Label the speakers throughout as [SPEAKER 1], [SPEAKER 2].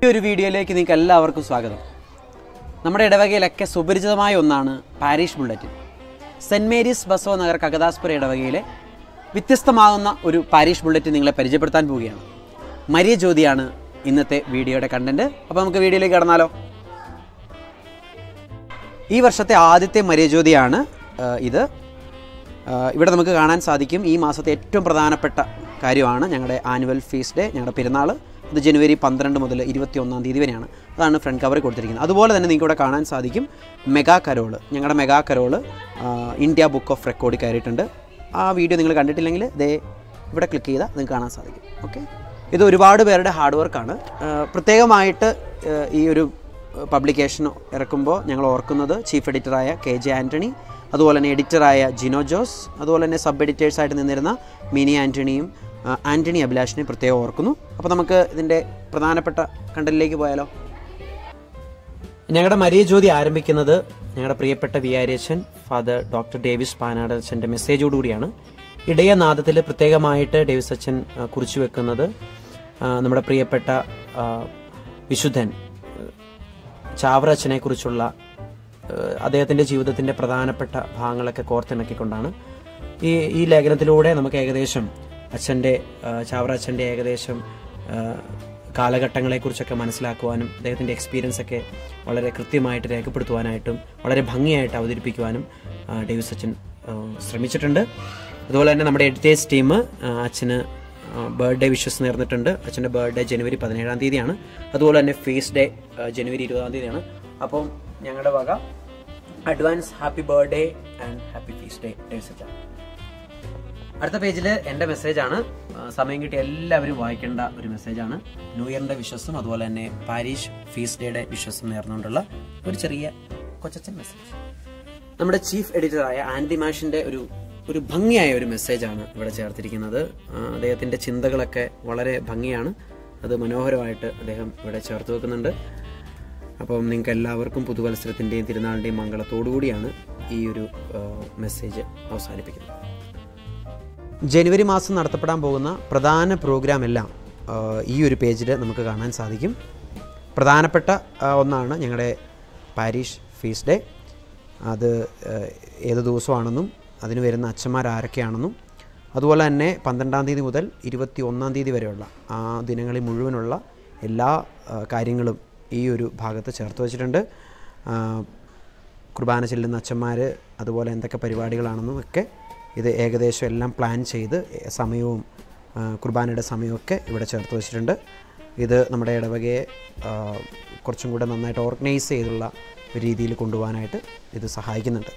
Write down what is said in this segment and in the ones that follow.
[SPEAKER 1] ഈ ഒരു വീഡിയോയിലേക്ക് നിങ്ങൾക്ക് എല്ലാവർക്കും സ്വാഗതം നമ്മുടെ ഇടവകയിലൊക്കെ സുപരിചിതമായ ഒന്നാണ് parish bulletin saint Mary's Basava Nagar Kagadaspura ഇടവകയിലെ വ്യത്യസ്തമാകുന്ന ഒരു പാരീഷ് ബുള്ളറ്റിൻ നിങ്ങളെ പരിചയപ്പെടുത്താൻ പോവുകയാണ് മരിയ ജ്യോതിയാണ് ഇന്നത്തെ വീഡിയോയുടെ കണ്ടന്റ് അപ്പോൾ നമുക്ക് വീഡിയോയിലേക്ക് കടന്നാലോ ഈ വർഷത്തെ ആദ്യത്തെ മരിയ ജ്യോതിയാണ് ആ, ഇത് ആ, ഇവിടെ നമുക്ക് കാണാൻ സാധിക്കും ഈ മാസത്തെ ഏറ്റവും പ്രധാനപ്പെട്ട കാര്യമാണ് ഞങ്ങളുടെ ആനുവൽ ഫീസ് ഡേ ഞങ്ങളുടെ പെരുന്നാൾ ഇത് ജനുവരി പന്ത്രണ്ട് മുതൽ ഇരുപത്തി ഒന്നാം തീയതി വരെയാണ് അതാണ് ഫ്രണ്ട് കവറിൽ കൊടുത്തിരിക്കുന്നത് അതുപോലെ തന്നെ നിങ്ങൾക്ക് ഇവിടെ കാണാൻ സാധിക്കും മെഗാ കരോള് ഞങ്ങളുടെ മെഗാ കരോള് ആ, ഇന്ത്യ ബുക്ക് ഓഫ് റെക്കോർഡ് കയറിയിട്ടുണ്ട് ആ വീഡിയോ നിങ്ങൾ കണ്ടിട്ടില്ലെങ്കിൽ ദേ ഇവിടെ ക്ലിക്ക് ചെയ്താൽ നിങ്ങൾക്ക് കാണാൻ സാധിക്കും ഓക്കെ ഇത് ഒരുപാട് പേരുടെ ഹാർഡ് വർക്കാണ് പ്രത്യേകമായിട്ട് ആ, ഈ ഒരു പബ്ലിക്കേഷൻ ഇറക്കുമ്പോൾ ഞങ്ങൾ ഓർക്കുന്നത് ചീഫ് എഡിറ്ററായ കെ ജെ ആൻ്റണി അതുപോലെ തന്നെ എഡിറ്ററായ ജിനോ ജോസ് അതുപോലെ തന്നെ സബ് എഡിറ്റേഴ്സായിട്ട് നിന്നിരുന്ന മിനി ആൻ്റണിയും ആ, ആൻ്റണി അഭിലാഷിനെയും പ്രത്യേകം ഓർക്കുന്നു അപ്പോൾ നമുക്ക് ഇതിൻ്റെ പ്രധാനപ്പെട്ട കണ്ടലിലേക്ക് പോയാലോ ഞങ്ങളുടെ മരിയ ജ്യോതി ആരംഭിക്കുന്നത് ഞങ്ങളുടെ പ്രിയപ്പെട്ട വികാരിയച്ഛൻ ഫാദർ ഡോക്ടർ ഡേവിസ് പാനാട് അച്ഛൻ്റെ മെസ്സേജോടുകൂടിയാണ് ഇടയനാദത്തിൽ പ്രത്യേകമായിട്ട് ഡേവിസ് അച്ഛൻ ആ, കുറിച്ചു വെക്കുന്നത് ആ, നമ്മുടെ പ്രിയപ്പെട്ട ആ, വിശുദ്ധൻ ചാവറ അച്ഛനെ കുറിച്ചുള്ള അദ്ദേഹത്തിൻ്റെ ജീവിതത്തിൻ്റെ പ്രധാനപ്പെട്ട ഭാഗങ്ങളൊക്കെ കോർത്തിണക്കിക്കൊണ്ടാണ് ഈ ഈ ലേഖനത്തിലൂടെ നമുക്ക് ഏകദേശം അച്ഛൻ്റെ ചാവറ അച്ഛൻ്റെ ഏകദേശം ആ, കാലഘട്ടങ്ങളെക്കുറിച്ചൊക്കെ മനസ്സിലാക്കുവാനും അദ്ദേഹത്തിൻ്റെ എക്സ്പീരിയൻസ് ഒക്കെ വളരെ കൃത്യമായിട്ട് രേഖപ്പെടുത്തുവാനായിട്ടും വളരെ ഭംഗിയായിട്ട് അവതരിപ്പിക്കുവാനും ആ, ഡേവിസ് അച്ഛൻ ആ, ശ്രമിച്ചിട്ടുണ്ട് അതുപോലെ തന്നെ നമ്മുടെ എഡിറ്റേഴ്സ് ടീം അച്ഛന് ബർത്ത്ഡേ വിഷസ് നേർന്നിട്ടുണ്ട് അച്ഛൻ്റെ ബർത്ത്ഡേ ജനുവരി പതിനേഴാം തീയതിയാണ് അതുപോലെ തന്നെ ഫേസ് ഡേ ജനുവരി ഇരുപതാം തീയതിയാണ് അപ്പം ഞങ്ങളുടെ വക advance happy birthday and happy feast day Davis അച്ഛൻ അടുത്ത പേജിൽ എൻ്റെ മെസ്സേജാണ് സമയം കിട്ടിയ എല്ലാവരും വായിക്കേണ്ട ഒരു മെസ്സേജാണ് ന്യൂ ഇയറിൻ്റെ വിശ്വസും അതുപോലെ തന്നെ പാരീഷ് ഫീസ് ഡേയുടെ വിശ്വസും നേർന്നുകൊണ്ടുള്ള ഒരു ചെറിയ കൊച്ചച്ചൻ മെസ്സേജ് നമ്മുടെ ചീഫ് എഡിറ്ററായ ആൻഡി മാഷിൻ്റെ ഒരു ഒരു ഭംഗിയായ ഒരു മെസ്സേജാണ് ഇവിടെ ചേർത്തിരിക്കുന്നത് ആ, അദ്ദേഹത്തിൻ്റെ ചിന്തകളൊക്കെ വളരെ ഭംഗിയാണ് അത് മനോഹരമായിട്ട് അദ്ദേഹം ഇവിടെ ചേർത്ത് വെക്കുന്നുണ്ട് അപ്പം നിങ്ങൾക്ക് എല്ലാവർക്കും പുതുവത്സരത്തിൻ്റെയും തിരുനാളിൻ്റെയും മംഗളത്തോടുകൂടിയാണ് ഈ ഒരു ആ, മെസ്സേജ് അവസാനിപ്പിക്കുന്നത് ജനുവരി മാസം നടത്തപ്പെടാൻ പോകുന്ന പ്രധാന പ്രോഗ്രാം എല്ലാം ആ, ഈ ഒരു പേജിൽ നമുക്ക് കാണാൻ സാധിക്കും പ്രധാനപ്പെട്ട ആ, ഒന്നാണ് ഞങ്ങളുടെ പാരീഷ് ഫീസ് ഡേ അത് ആ, ഏത് ദിവസമാണെന്നും അതിന് വരുന്ന അച്ഛന്മാർ ആരൊക്കെയാണെന്നും അതുപോലെ തന്നെ പന്ത്രണ്ടാം തീയതി മുതൽ ഇരുപത്തി ഒന്നാം തീയതി വരെയുള്ള ആ ദിനങ്ങളിൽ മുഴുവനുള്ള എല്ലാ ആ, കാര്യങ്ങളും ഈ ഒരു ഭാഗത്ത് ചേർത്ത് വച്ചിട്ടുണ്ട് ആ, കുർബാന ചെല്ലുന്ന അച്ഛന്മാർ അതുപോലെ എന്തൊക്കെ പരിപാടികളാണെന്നും ഒക്കെ ഇത് ഏകദേശം എല്ലാം പ്ലാൻ ചെയ്ത് സമയവും ആ, കുർബാനയുടെ സമയമൊക്കെ ഇവിടെ ചേർത്ത് വെച്ചിട്ടുണ്ട് ഇത് നമ്മുടെ ഇടവകയെ ആ, കുറച്ചും കൂടെ നന്നായിട്ട് ഓർഗനൈസ് ചെയ്തുള്ള ഒരു രീതിയിൽ കൊണ്ടുപോകാനായിട്ട് ഇത് സഹായിക്കുന്നുണ്ട്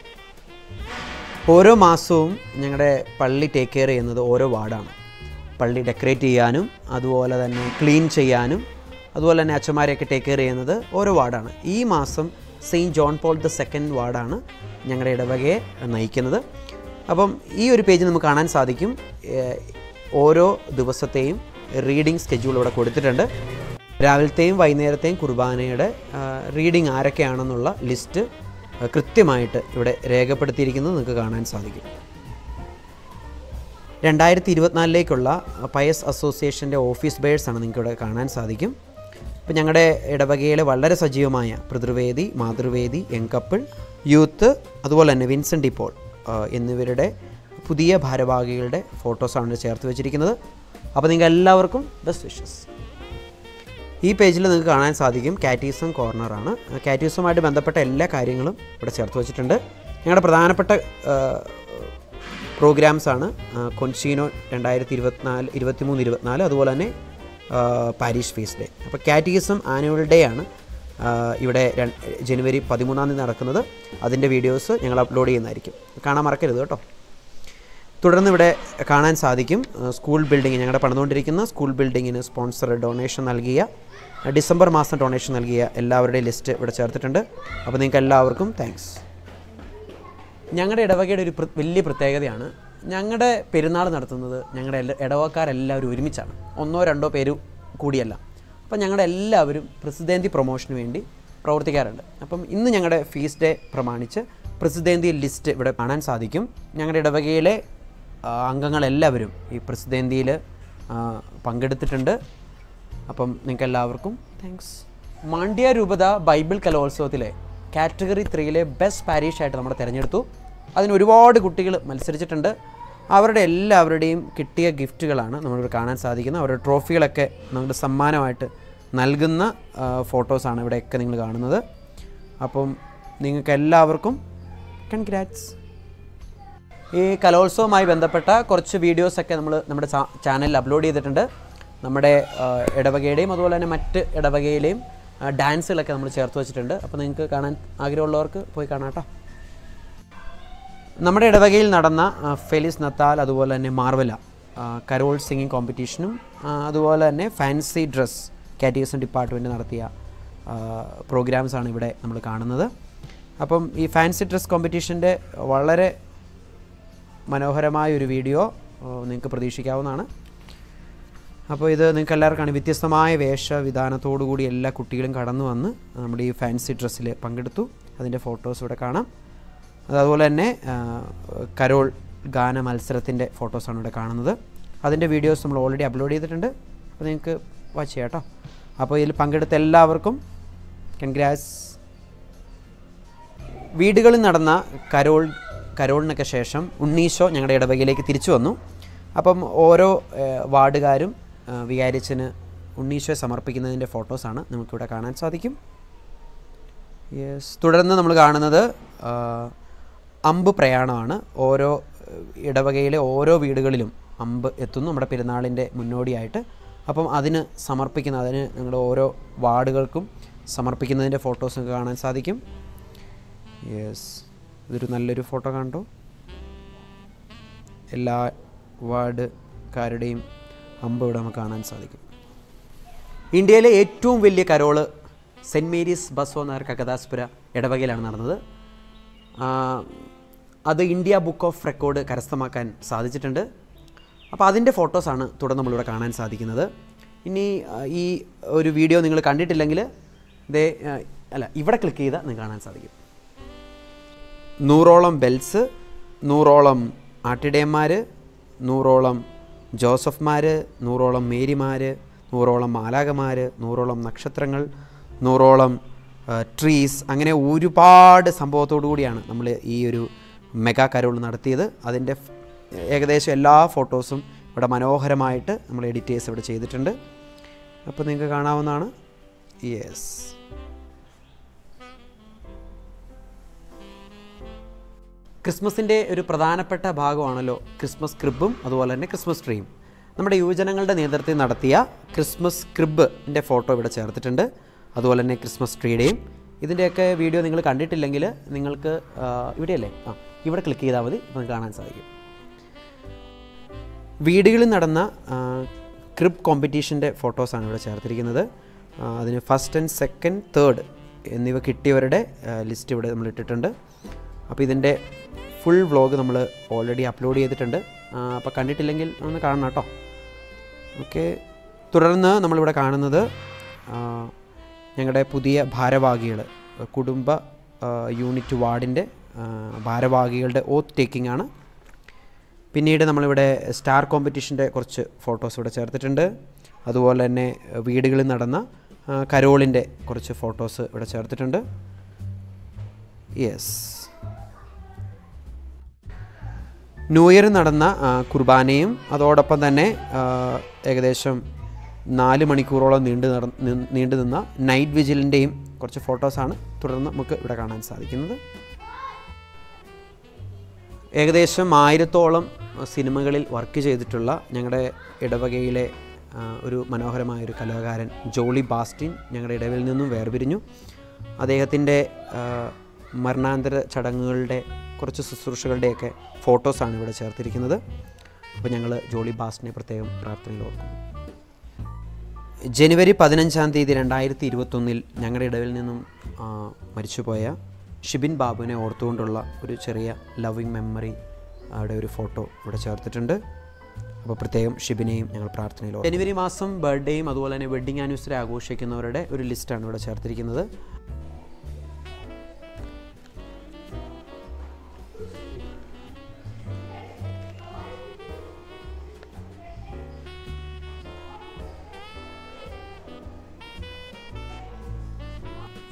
[SPEAKER 1] ഓരോ മാസവും ഞങ്ങളുടെ പള്ളി ടേക്ക് കെയർ ചെയ്യുന്നത് ഓരോ വാർഡാണ് പള്ളി ഡെക്കറേറ്റ് ചെയ്യാനും അതുപോലെ തന്നെ ക്ലീൻ ചെയ്യാനും അതുപോലെ തന്നെ അച്ഛന്മാരെയൊക്കെ ടേക്ക് കെയർ ചെയ്യുന്നത് ഓരോ വാർഡാണ് ഈ മാസം saint John Paul the second വാർഡാണ് ഞങ്ങളുടെ ഇടവകയെ നയിക്കുന്നത് അപ്പം ഈ ഒരു പേജ് നമുക്ക് കാണാൻ സാധിക്കും ഏഹ്, ഓരോ ദിവസത്തെയും റീഡിംഗ് സ്കെഡ്യൂൾ ഇവിടെ കൊടുത്തിട്ടുണ്ട് രാവിലത്തെയും വൈകുന്നേരത്തെയും കുർബാനയുടെ റീഡിംഗ് ആരൊക്കെയാണെന്നുള്ള ലിസ്റ്റ് ആ, കൃത്യമായിട്ട് ഇവിടെ രേഖപ്പെടുത്തിയിരിക്കുന്നത് നിങ്ങൾക്ക് കാണാൻ സാധിക്കും രണ്ടായിരത്തി ഇരുപത്തിനാലിലേക്കുള്ള പയസ് അസോസിയേഷൻ്റെ ഓഫീസ് ബേഴ്സ് ആണ് നിങ്ങൾക്ക് ഇവിടെ കാണാൻ സാധിക്കും ഇപ്പം ഞങ്ങളുടെ ഇടവകയിലെ വളരെ സജീവമായ പിതൃവേദി മാതൃവേദി യങ് കപ്പിൾ യൂത്ത് അതുപോലെ തന്നെ വിൻസെൻ്റ് ഇപ്പോൾ ആ, എന്നിവരുടെ പുതിയ ഭാരവാഹികളുടെ ഫോട്ടോസാണ് ചേർത്ത് വെച്ചിരിക്കുന്നത് അപ്പോൾ നിങ്ങൾക്ക് എല്ലാവർക്കും ബെസ്റ്റ് വിഷസ് ഈ പേജിൽ നിങ്ങൾക്ക് കാണാൻ സാധിക്കും കാറ്റീസം കോർണറാണ് കാറ്റീസവുമായിട്ട് ബന്ധപ്പെട്ട എല്ലാ കാര്യങ്ങളും ഇവിടെ ചേർത്ത് വെച്ചിട്ടുണ്ട് ഞങ്ങളുടെ പ്രധാനപ്പെട്ട പ്രോഗ്രാംസ് ആണ് കൊൻസീനോ രണ്ടായിരത്തി ഇരുപത്തിനാല് ഇരുപത്തിമൂന്ന് ഇരുപത്തിനാല് അതുപോലെ തന്നെ ആ, പാരീഷ് ഫീസ് ഡേ അപ്പോൾ കാറ്റീസം ആനുവൽ ഡേ ആണ് ആ, ഇവിടെ ര- ജനുവരി പതിമൂന്നാം തീയതി നടക്കുന്നത് അതിൻ്റെ വീഡിയോസ് ഞങ്ങൾ അപ്ലോഡ് ചെയ്യുന്നതായിരിക്കും കാണാൻ മറക്കരുത് കേട്ടോ തുടർന്ന് ഇവിടെ കാണാൻ സാധിക്കും ഏഹ് സ്കൂൾ ബിൽഡിംഗ് ഞങ്ങളുടെ പണിതുകൊണ്ടിരിക്കുന്ന സ്കൂൾ ബിൽഡിങ്ങിന് സ്പോൺസർ ഡൊണേഷൻ നൽകിയ ഏഹ് ഡിസംബർ മാസം ഡൊണേഷൻ നൽകിയ എല്ലാവരുടെയും ലിസ്റ്റ് ഇവിടെ ചേർത്തിട്ടുണ്ട് അപ്പോൾ നിങ്ങൾക്ക് എല്ലാവർക്കും താങ്ക്സ് ഞങ്ങളുടെ ഇടവകയുടെ ഒരു പ്ര- വലിയ പ്രത്യേകതയാണ് ഞങ്ങളുടെ പെരുന്നാൾ നടത്തുന്നത് ഞങ്ങളുടെ എല്ലാ ഇടവക്കാരെല്ലാവരും ഒരുമിച്ചാണ് ഒന്നോ രണ്ടോ പേര് കൂടിയല്ല അപ്പം ഞങ്ങളുടെ എല്ലാവരും പ്രസിദ്ധേന്തി പ്രൊമോഷന് വേണ്ടി പ്രവർത്തിക്കാറുണ്ട് അപ്പം ഇന്ന് ഞങ്ങളുടെ ഫീസ് ഡേ പ്രമാണിച്ച് പ്രസിദ്ധേന്തി ലിസ്റ്റ് ഇവിടെ കാണാൻ സാധിക്കും ഞങ്ങളുടെ ഇടവകയിലെ ആ, അംഗങ്ങളെല്ലാവരും ഈ പ്രസിദ്ധേന്തിയിൽ പങ്കെടുത്തിട്ടുണ്ട് അപ്പം നിങ്ങൾക്ക് എല്ലാവർക്കും താങ്ക്സ് മാണ്ഡ്യ രൂപത ബൈബിൾ കലോത്സവത്തിലെ കാറ്റഗറി ത്രീയിലെ ബെസ്റ്റ് പാരീഷ് ആയിട്ട് നമ്മൾ തിരഞ്ഞെടുത്തു അതിന് ഒരുപാട് കുട്ടികൾ മത്സരിച്ചിട്ടുണ്ട് അവരുടെ എല്ലാവരുടെയും കിട്ടിയ ഗിഫ്റ്റുകളാണ് നമ്മളിവിടെ കാണാൻ സാധിക്കുന്നത് അവരുടെ ട്രോഫികളൊക്കെ നമ്മുടെ സമ്മാനമായിട്ട് നൽകുന്ന ആ, ഫോട്ടോസാണ് ഇവിടെയൊക്കെ നിങ്ങൾ കാണുന്നത് അപ്പം നിങ്ങൾക്ക് എല്ലാവർക്കും കൺഗ്രാറ്റ്സ് ഈ കലോത്സവവുമായി ബന്ധപ്പെട്ട കുറച്ച് വീഡിയോസൊക്കെ നമ്മൾ നമ്മുടെ ചാ- ചാനലിൽ അപ്ലോഡ് ചെയ്തിട്ടുണ്ട് നമ്മുടെ ആ, ഇടവകയുടെയും അതുപോലെ തന്നെ മറ്റ് ഇടവകയിലെയും ആ, ഡാൻസുകളൊക്കെ നമ്മൾ ചേർത്ത് വെച്ചിട്ടുണ്ട് അപ്പോൾ നിങ്ങൾക്ക് കാണാൻ ആഗ്രഹമുള്ളവർക്ക് പോയി കാണാം കേട്ടോ നമ്മുടെ ഇടവകയിൽ നടന്ന ആ, ഫെലിസ് നത്താൽ അതുപോലെ തന്നെ മാർവല ആ, കരോൾ സിംഗിങ് കോമ്പറ്റീഷനും ആ, അതുപോലെ തന്നെ ഫാൻസി ഡ്രസ് കാറ്റഗറിസം ഡിപ്പാർട്ട്മെൻറ്റ് നടത്തിയ പ്രോഗ്രാംസാണ് ഇവിടെ നമ്മൾ കാണുന്നത് അപ്പം ഈ ഫാൻസി ഡ്രസ് കോമ്പറ്റീഷൻ്റെ വളരെ മനോഹരമായ ഒരു വീഡിയോ നിങ്ങൾക്ക് പ്രതീക്ഷിക്കാവുന്നതാണ് അപ്പോൾ ഇത് നിങ്ങൾക്ക് എല്ലാവർക്കാണ് വ്യത്യസ്തമായ വേഷവിധാനത്തോടു കൂടി എല്ലാ കുട്ടികളും കടന്നു വന്ന് നമ്മുടെ ഈ ഫാൻസി ഡ്രസ്സിൽ പങ്കെടുത്തു അതിൻ്റെ ഫോട്ടോസ് ഇവിടെ കാണാം അത് അതുപോലെ തന്നെ ആ, കരോൾ ഗാന മത്സരത്തിൻ്റെ ഫോട്ടോസാണ് ഇവിടെ കാണുന്നത് അതിൻ്റെ വീഡിയോസ് നമ്മൾ ഓൾറെഡി അപ്ലോഡ് ചെയ്തിട്ടുണ്ട് അപ്പോൾ നിങ്ങൾക്ക് വാച്ച് ചെയ്യാം കേട്ടോ അപ്പോൾ ഇതിൽ പങ്കെടുത്ത എല്ലാവർക്കും കൺഗ്രാറ്റ്സ് വീടുകളിൽ നടന്ന കരോൾ കരോളിനൊക്കെ ശേഷം ഉണ്ണീശോ ഞങ്ങളുടെ ഇടവകയിലേക്ക് തിരിച്ചു വന്നു അപ്പം ഓരോ ഏഹ്, വാർഡുകാരും ഏഹ്, വികാരിച്ചന് ഉണ്ണീശോയെ സമർപ്പിക്കുന്നതിൻ്റെ ഫോട്ടോസാണ് നമുക്കിവിടെ കാണാൻ സാധിക്കും യെസ് തുടർന്ന് നമ്മൾ കാണുന്നത് ആ, അമ്പ് പ്രയാണമാണ് ഓരോ ഏഹ്, ഇടവകയിലെ ഓരോ വീടുകളിലും അമ്പ് എത്തുന്നു നമ്മുടെ പെരുന്നാളിൻ്റെ മുന്നോടിയായിട്ട് അപ്പം അതിന് സമർപ്പിക്കുന്ന അതിന് ഞങ്ങളുടെ ഓരോ വാർഡുകൾക്കും സമർപ്പിക്കുന്നതിൻ്റെ ഫോട്ടോസ് നമുക്ക് കാണാൻ സാധിക്കും യെസ് ഇതൊരു നല്ലൊരു ഫോട്ടോ കണ്ടോ എല്ലാ വാർഡുകാരുടെയും അമ്പ് ഇവിടെ നമുക്ക് കാണാൻ സാധിക്കും ഇന്ത്യയിലെ ഏറ്റവും വലിയ carol saint Mary's Basava Nagar Kakadaspura ഇടവകയിലാണ് നടന്നത് ആ, അത് ഇന്ത്യ ബുക്ക് ഓഫ് റെക്കോർഡ് കരസ്ഥമാക്കാൻ സാധിച്ചിട്ടുണ്ട് അപ്പോൾ അതിൻ്റെ ഫോട്ടോസാണ് തുടർന്ന് നമ്മളിവിടെ കാണാൻ സാധിക്കുന്നത് ഇനി ആ, ഈ ഒരു വീഡിയോ നിങ്ങൾ കണ്ടിട്ടില്ലെങ്കിൽ ദേ ആ, അല്ല ഇവിടെ ക്ലിക്ക് ചെയ്താൽ നിങ്ങൾക്ക് കാണാൻ സാധിക്കും നൂറോളം ബെൽസ് നൂറോളം ആട്ടിടയന്മാർ നൂറോളം ജോസഫ്മാർ നൂറോളം മേരിമാർ നൂറോളം മാലാകമാർ നൂറോളം നക്ഷത്രങ്ങൾ നൂറോളം ട്രീസ് അങ്ങനെ ഒരുപാട് സംഭവത്തോടു കൂടിയാണ് നമ്മൾ ഈ ഒരു മെഗാ കരോൾ നടത്തിയത് അതിൻ്റെ ഫ്- ഏകദേശം എല്ലാ ഫോട്ടോസും ഇവിടെ മനോഹരമായിട്ട് നമ്മൾ എഡിറ്റേഴ്സ് ഇവിടെ ചെയ്തിട്ടുണ്ട് അപ്പോൾ നിങ്ങൾക്ക് കാണാവുന്നതാണ് യെസ് ക്രിസ്മസിൻ്റെ ഒരു പ്രധാനപ്പെട്ട ഭാഗമാണല്ലോ ക്രിസ്മസ് ക്രിബും അതുപോലെ തന്നെ ക്രിസ്മസ് ട്രീയും നമ്മുടെ യുവജനങ്ങളുടെ നേതൃത്വത്തിൽ നടത്തിയ ക്രിസ്മസ് ക്രിബിൻ്റെ ഫോട്ടോ ഇവിടെ ചേർത്തിട്ടുണ്ട് അതുപോലെ തന്നെ ക്രിസ്മസ് ട്രീയുടെയും ഇതിൻ്റെയൊക്കെ വീഡിയോ നിങ്ങൾ കണ്ടിട്ടില്ലെങ്കിൽ നിങ്ങൾക്ക് ആ, ഇവിടെയല്ലേ ആ ഇവിടെ ക്ലിക്ക് ചെയ്താൽ മതി അപ്പോൾ നിങ്ങൾക്ക് കാണാൻ സാധിക്കും വീടുകളിൽ നടന്ന ആ, ക്രിബ് കോമ്പറ്റീഷൻ്റെ ഫോട്ടോസാണ് ഇവിടെ ചേർത്തിരിക്കുന്നത് ആ, അതിന് ഫസ്റ്റ് ആൻഡ് സെക്കൻഡ് തേർഡ് എന്നിവ കിട്ടിയവരുടെ ലിസ്റ്റ് ഇവിടെ നമ്മൾ ഇട്ടിട്ടുണ്ട് അപ്പോൾ ഇതിൻ്റെ ഫുൾ വ്ളോഗ് നമ്മൾ ഓൾറെഡി അപ്ലോഡ് ചെയ്തിട്ടുണ്ട് ആ, അപ്പോൾ കണ്ടിട്ടില്ലെങ്കിൽ ഒന്ന് കാണണം കേട്ടോ ഓക്കെ തുടർന്ന് നമ്മളിവിടെ കാണുന്നത് ആ, ഞങ്ങളുടെ പുതിയ ഭാരവാഹികൾ കുടുംബ ആ, യൂണിറ്റ് വാർഡിൻ്റെ ആ, ഭാരവാഹികളുടെ ഓത്ത് ടേക്കിംഗ് ആണ് പിന്നീട് നമ്മളിവിടെ സ്റ്റാർ കോമ്പറ്റീഷൻ്റെ കുറച്ച് ഫോട്ടോസ് ഇവിടെ ചേർത്തിട്ടുണ്ട് അതുപോലെ തന്നെ വീടുകളിൽ നടന്ന ആ, കരോളിൻ്റെ കുറച്ച് ഫോട്ടോസ് ഇവിടെ ചേർത്തിട്ടുണ്ട് യെസ് ന്യൂ ഇയർ നടന്ന ആ, കുർബാനയും അതോടൊപ്പം തന്നെ ആ, ഏകദേശം നാല് മണിക്കൂറോളം നീണ്ടു നട നി- നീണ്ടു നിന്ന നൈറ്റ് വിജിലിൻ്റെയും കുറച്ച് ഫോട്ടോസാണ് തുടർന്ന് നമുക്ക് ഇവിടെ കാണാൻ സാധിക്കുന്നത് ഏകദേശം ആയിരത്തോളം സിനിമകളിൽ വർക്ക് ചെയ്തിട്ടുള്ള ഞങ്ങളുടെ ഇടവകയിലെ ആ, ഒരു മനോഹരമായ ഒരു കലാകാരൻ ജോളി ബാസ്റ്റിൻ ഞങ്ങളുടെ ഇടവിൽ നിന്നും വേർപിരിഞ്ഞു അദ്ദേഹത്തിൻ്റെ ആ, മരണാന്തര ചടങ്ങുകളുടെ കുറച്ച് ശുശ്രൂഷകളുടെയൊക്കെ ഫോട്ടോസാണ് ഇവിടെ ചേർത്തിരിക്കുന്നത് അപ്പോൾ ഞങ്ങൾ ജോളി ബാസ്റ്റിനെ പ്രത്യേകം പ്രാർത്ഥനയിൽ ഓർക്കുന്നു ജനുവരി പതിനഞ്ചാം തീയതി രണ്ടായിരത്തി ഇരുപത്തൊന്നിൽ ഞങ്ങളുടെ ഇടവിൽ നിന്നും ആ, മരിച്ചുപോയ ഷിബിൻ ബാബുവിനെ ഓർത്തുകൊണ്ടുള്ള ഒരു ചെറിയ ലവിങ് മെമ്മറി അവിടെ ഒരു ഫോട്ടോ ഇവിടെ ചേർത്തിട്ടുണ്ട് അപ്പോൾ പ്രത്യേകം ഷിബിനെയും ഞങ്ങൾ പ്രാർത്ഥനയിൽ ഓർക്കുന്നു. ജനുവരി മാസം ബർത്ത്ഡേയും അതുപോലെ തന്നെ വെഡ്ഡിങ് ആനിവേഴ്സറി ആഘോഷിക്കുന്നവരുടെ ഒരു ലിസ്റ്റാണ് ഇവിടെ ചേർത്തിരിക്കുന്നത്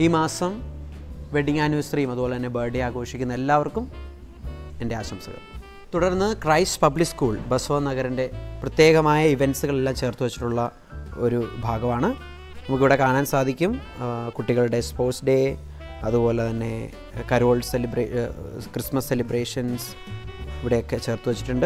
[SPEAKER 1] ഈ മാസം വെഡിങ് ആനിവേഴ്സറിയും അതുപോലെ തന്നെ ബർത്ത്ഡേ ആഘോഷിക്കുന്ന എല്ലാവർക്കും എൻ്റെ ആശംസകൾ തുടർന്ന് ക്രൈസ്റ്റ് പബ്ലിക് സ്കൂൾ ബസവ നഗറിൻ്റെ പ്രത്യേകമായ ഇവൻറ്റ്സുകളെല്ലാം ചേർത്ത് വെച്ചിട്ടുള്ള ഒരു ഭാഗമാണ് നമുക്കിവിടെ കാണാൻ സാധിക്കും ആ, കുട്ടികളുടെ സ്പോർട്സ് ഡേ അതുപോലെ തന്നെ കരോൾ സെലിബ്രേ ക്രിസ്മസ് സെലിബ്രേഷൻസ് ഇവിടെയൊക്കെ ചേർത്ത് വെച്ചിട്ടുണ്ട്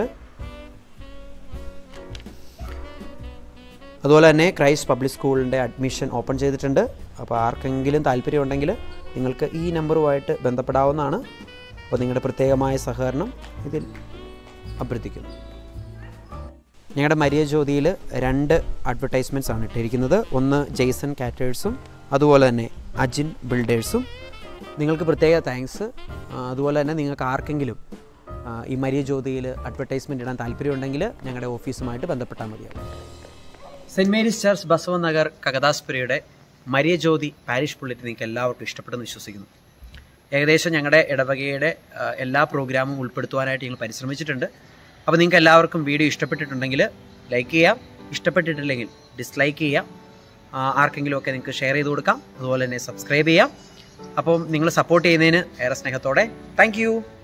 [SPEAKER 1] അതുപോലെ തന്നെ ക്രൈസ്റ്റ് പബ്ലിക് സ്കൂളിൻ്റെ അഡ്മിഷൻ ഓപ്പൺ ചെയ്തിട്ടുണ്ട് അപ്പോൾ ആർക്കെങ്കിലും താല്പര്യമുണ്ടെങ്കിൽ നിങ്ങൾക്ക് ഈ നമ്പറുമായിട്ട് ബന്ധപ്പെടാവുന്നതാണ് അപ്പോൾ നിങ്ങളുടെ പ്രത്യേകമായ സഹകരണം ഇതിൽ അഭ്യർത്ഥിക്കുന്നു ഞങ്ങളുടെ മരിയ ജ്യോതിയിൽ രണ്ട് അഡ്വർടൈസ്മെൻറ്റ്സ് ആണ് ഇട്ടിരിക്കുന്നത് ഒന്ന് ജെയ്സൺ കാറ്റേഴ്സും അതുപോലെ തന്നെ അജിൻ ബിൽഡേഴ്സും നിങ്ങൾക്ക് പ്രത്യേക താങ്ക്സ് അതുപോലെ തന്നെ നിങ്ങൾക്ക് ആർക്കെങ്കിലും ആ, ഈ മരിയ ജ്യോതിയിൽ അഡ്വർടൈസ്മെൻറ്റ് ഇടാൻ താല്പര്യമുണ്ടെങ്കിൽ ഞങ്ങളുടെ ഓഫീസുമായിട്ട് ബന്ധപ്പെട്ടാൽ മതിയാവും saint Mary's church Basava Nagar കഗദാസ്പുരയുടെ മരിയ ജ്യോതി പാരിഷ് പുള്ളിറ്റ് നിങ്ങൾക്ക് എല്ലാവർക്കും ഇഷ്ടപ്പെടുന്നു വിശ്വസിക്കുന്നു ഏകദേശം ഞങ്ങളുടെ ഇടവകയുടെ ആ, എല്ലാ പ്രോഗ്രാമും ഉൾപ്പെടുത്തുവാനായിട്ട് ഞങ്ങൾ പരിശ്രമിച്ചിട്ടുണ്ട് അപ്പോൾ നിങ്ങൾക്ക് എല്ലാവർക്കും വീഡിയോ ഇഷ്ടപ്പെട്ടിട്ടുണ്ടെങ്കിൽ ലൈക്ക് ചെയ്യാം ഇഷ്ടപ്പെട്ടിട്ടില്ലെങ്കിൽ ഡിസ്ലൈക്ക് ചെയ്യാം ആ, ആർക്കെങ്കിലുമൊക്കെ നിങ്ങൾക്ക് ഷെയർ ചെയ്ത് കൊടുക്കാം അതുപോലെ തന്നെ സബ്സ്ക്രൈബ് ചെയ്യാം അപ്പം നിങ്ങൾ സപ്പോർട്ട് ചെയ്യുന്നതിന് ഏറെ സ്നേഹത്തോടെ താങ്ക്